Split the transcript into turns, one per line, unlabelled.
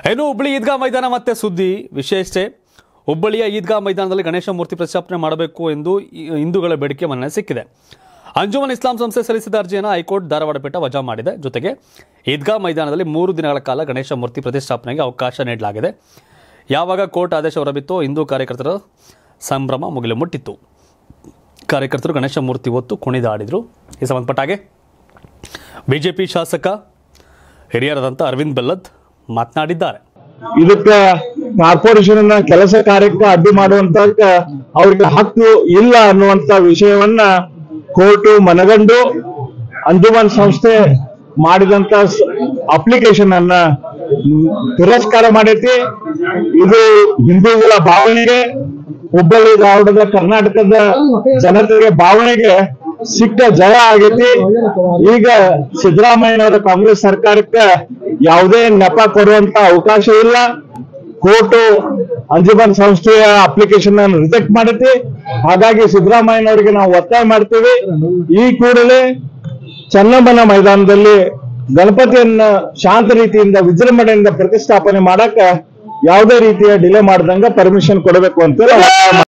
ಇನ್ನು ಹುಬ್ಬಳ್ಳಿ ಈದ್ಗಾ ಮೈದಾನ ಮತ್ತೆ ಸುದ್ದಿ ವಿಶೇಷ ಹುಬ್ಬಳ್ಳಿಯ ಈದ್ಗಾ ಮೈದಾನದಲ್ಲಿ ಗಣೇಶ ಮೂರ್ತಿ ಪ್ರತಿಷ್ಠಾಪನೆ ಮಾಡಬೇಕು ಎಂದು ಈ- ಹಿಂದೂಗಳ ಬೇಡಿಕೆ ಮನ್ನಣೆ ಸಿಕ್ಕಿದೆ ಅಂಜುಮನ್ ಇಸ್ಲಾಂ ಸಂಸ್ಥೆ ಸಲ್ಲಿಸಿದ ಅರ್ಜಿಯನ್ನು ಹೈಕೋರ್ಟ್ ಧಾರವಾಡ ಪೀಠ ವಜಾ ಮಾಡಿದೆ ಜೊತೆಗೆ ಈದ್ಗಾ ಮೈದಾನದಲ್ಲಿ ಮೂರು ದಿನಗಳ ಕಾಲ ಗಣೇಶ ಮೂರ್ತಿ ಪ್ರತಿಷ್ಠಾಪನೆಗೆ ಅವಕಾಶ ನೀಡಲಾಗಿದೆ ಯಾವಾಗ ಕೋರ್ಟ್ ಆದೇಶ ಹೊರಬಿತ್ತೋ ಹಿಂದೂ ಕಾರ್ಯಕರ್ತರ ಸಂಭ್ರಮ ಮುಗಿಲು ಮುಟ್ಟಿತ್ತು ಕಾರ್ಯಕರ್ತರು ಗಣೇಶ ಮೂರ್ತಿ ಹೊತ್ತು ಕುಣಿದಾಡಿದರು ಈ ಸಂಬಂಧಪಟ್ಟ ಹಾಗೆ ಬಿಜೆಪಿ ಶಾಸಕ ಹಿರಿಯರಾದಂಥ ಅರವಿಂದ್ ಬೆಲ್ಲದ್ ಮಾತನಾಡಿದ್ದಾರೆ
ಇದಕ್ಕ ಕಾರ್ಪೊರೇಷನ್ ಕೆಲಸ ಕಾರ್ಯಕ್ಕೆ ಅಡ್ಡಿ ಮಾಡುವಂತ ಅವ್ರಿಗೆ ಹಕ್ಕು ಇಲ್ಲ ಅನ್ನುವಂತ ವಿಷಯವನ್ನ ಕೋರ್ಟು ಮನಗಂಡು ಅಂಜುಮನ್ ಸಂಸ್ಥೆ ಮಾಡಿದಂತ ಅಪ್ಲಿಕೇಶನ್ ಅನ್ನ ಮ್, ತಿರಸ್ಕಾರ ಮಾಡೈತಿ ಇದು ಹಿಂದೂಗಳ ಭಾವನೆಗೆ ಹುಬ್ಬಳ್ಳಿ ಧಾರವಾಡದ ಕರ್ನಾಟಕದ ಜನತೆಗೆ ಭಾವನೆಗೆ ಸಿಕ್ಕ ಜಯ ಆಗೈತಿ ಈಗ ಸಿದ್ದರಾಮಯ್ಯನವರ ಕಾಂಗ್ರೆಸ್ ಸರ್ಕಾರಕ್ಕೆ ಯಾವುದೇ ನೆಪ ಕೊಡುವಂತ ಅವಕಾಶ ಇಲ್ಲ ಕೋರ್ಟು ಅಂಜುಮನ್ ಸಂಸ್ಥೆಯ ಅಪ್ಲಿಕೇಶನ್ ಅನ್ನು ರಿಜೆಕ್ಟ್ ಮಾಡೈತಿ ಹಾಗಾಗಿ ಸಿದ್ದರಾಮಯ್ಯನವರಿಗೆ ನಾವು ಒತ್ತಾಯ ಮಾಡ್ತೀವಿ ಈ ಕೂಡಲೇ ಚನ್ನಮ್ಮನ ಮೈದಾನದಲ್ಲಿ ಗಣಪತಿಯನ್ನ ಶಾಂತ ರೀತಿಯಿಂದ ವಿಜೃಂಭಣೆಯಿಂದ ಪ್ರತಿಷ್ಠಾಪನೆ ಮಾಡಕ ಯಾವುದೇ ರೀತಿಯ ಡಿಲೇ ಮಾಡದಂಗ ಪರ್ಮಿಷನ್ ಕೊಡಬೇಕು ಅಂತ ನಾವು ಒತ್ತಾಯ ಮಾಡ್ತೀವಿ.